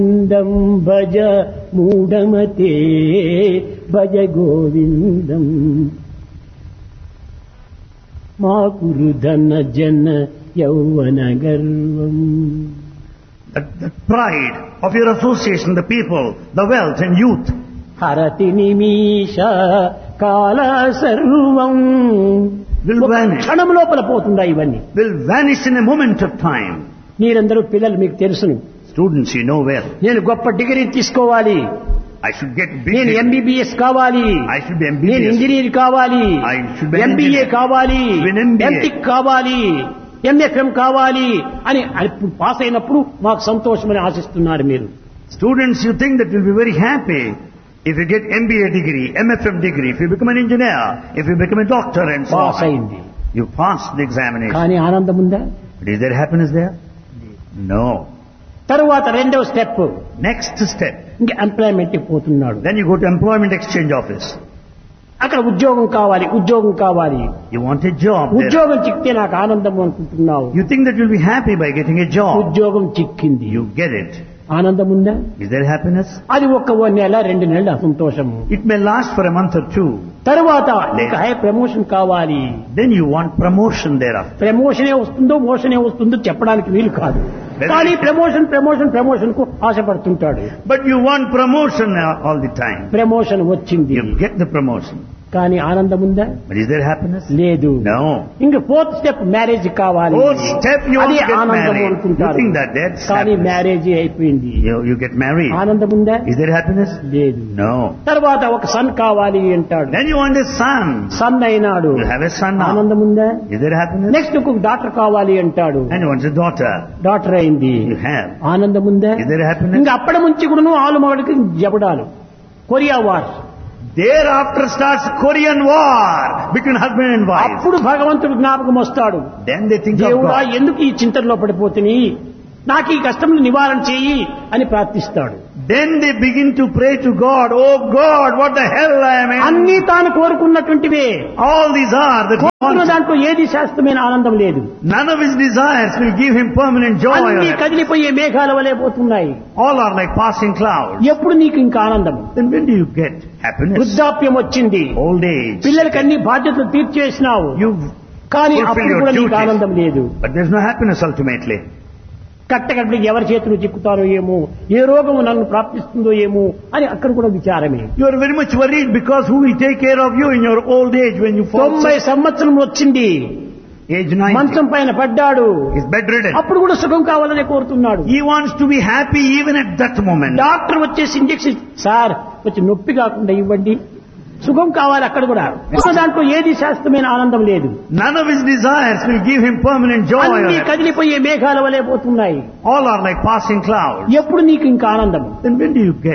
గోవిందం భజ మూఢమతే భజ గోవిందం మా కురు ధన జన యౌవన గర్వం That, that pride of your association, the people, the wealth and youth, హరతి నిమీష కాల సర్వం Will ఒక vanish. క్షణం లోపల పోతుందా ఇవన్నీ will vanish in a moment of time. మీరందరూ పిల్లలు మీకు తెలుసును Students, you know well. నేను గొప్ప డిగ్రీ తీసుకోవాలి I should get నేను big. ఎంబీబీఎస్ కావాలి I should be నేను MBBS. ఇంజనీర్ కావాలి I should be an MBA engineer. కావాలి Be an MBA. ఎంటెక్ కావాలి ఎంఎఫ్ఎం కావాలి అని ఇప్పుడు పాస్ అయినప్పుడు మాకు సంతోషమని ఆశిస్తున్నారు మీరు Students, you think that you'll be very happy if you get MBA degree, MFM degree, if you become an engineer, if you become a doctor and so pass on. అయింది You pass the examination. కానీ ఆనందం ఉందా But is there happiness there? No. తరువాత రెండవ step Next step. ఇంకా employment పోతున్నాడు Then you go to employment exchange office. అక్కడ ఉద్యోగం కావాలి ఉద్యోగం కావాలి You want a job there. ఉద్యోగం చిక్కితే నాకు ఆనందం అనుకుంటున్నావు You think that you'll be happy by getting a job. ఉద్యోగం చిక్కింది You get it. ఆనందం ఉందా Is there happiness? అది ఒక్క ఓ నెల రెండు నెలల సంతోషము It may last for a month or two. తరువాత ఇంకా హై ప్రమోషన్ కావాలి Then you want promotion thereafter. ప్రమోషనే వస్తుందో మోషనే వస్తుందో చెప్పడానికి వీలు కాదు కానీ ప్రమోషన్ ప్రమోషన్ ప్రమోషన్ కు ఆశపడుతుంటాడు But you want promotion uh, all the time. Promotion వచ్చింది You get the promotion. కానీ ఆనందం ఉందా But is there happiness? లేదు No. ఇంక ఫోర్త్ స్టెప్ మ్యారేజ్ కావాలి Fourth step, you want అది to get ఆనందం married. అనుకుంటారు You think that that's కానీ happiness. మ్యారేజ్ అయిపోయింది You, you get married. ఆనందం ఉందా Is there happiness? లేదు No. తర్వాత ఒక సన్ కావాలి అంటాడు Then you want a son. Son అయినాడు You have a son now. ఆనందం ఉందా Is there happiness? నెక్స్ట్ ఒక డాక్టర్ కావాలి అంటాడు And you want a daughter. Doctor అయింది You have. ఆనందం ఉందా Is there happiness? ఇంకా అప్పటి నుంచి కూడాను ఆలు మగడికి జబడాలు Korea war Thereafter starts Korean war between husband and wife. అప్పుడు భగవంతుడు జ్ఞాపకం వస్తాడు Then they think of దేవుడా God. ఎందుకు ఈ చింతనలో పడిపోతుని నాకు ఈ కష్టములు నివారణ చేయి అని ప్రార్థిస్తాడు Then they begin to pray to God, Oh God, what the hell I am in. అన్ని తాను కోరుకున్నటువంటివే All these are the కోరుకున్న wants. దాంట్లో ఏది శాశ్వతమైన ఆనందం లేదు None of his desires will give him permanent joy. or అన్ని happiness. కదిలిపోయే మేఘాల వలె పోతున్నాయి All are like passing clouds. ఎప్పుడు నీకు ఇంకా ఆనందం Then when do you get happiness? వృద్ధాప్యం వచ్చింది Old age. పిల్లలకి అన్ని బాధ్యతలు తీర్చేసినావు You've, కానీ Fulfill అప్పుడు your కూడా నీకు duties. ఆనందం లేదు but there's no happiness ultimately. కట్టకట్టకి ఎవరి చేతులు చిక్కుతారో ఏమో ఏ రోగము నన్ను ప్రాప్తిస్తుందో ఏమో అని అక్కడ కూడా విచారమే You are very much worried because who will take care of you in your old age when you fall తొంభై sick? సంవత్సరం వచ్చింది Age 90. మంచం పైన పడ్డాడు He's bedridden. అప్పుడు కూడా సుఖం కావాలని కోరుతున్నాడు He wants to be happy even at that moment. Doctor వచ్చేసి ఇంజక్షన్ సార్ కొంచెం నొప్పి కాకుండా ఇవ్వండి సుఖం కావాలి అక్కడ కూడా దాంట్లో ఏది శాశ్వతమైన ఆనందం లేదు None of his desires will give him permanent joy. or అన్ని happiness. కదిలిపోయే మేఘాల వలె పోతున్నాయి All are like passing clouds. ఎప్పుడు నీకు ఇంకా ఆనందం Then when do you get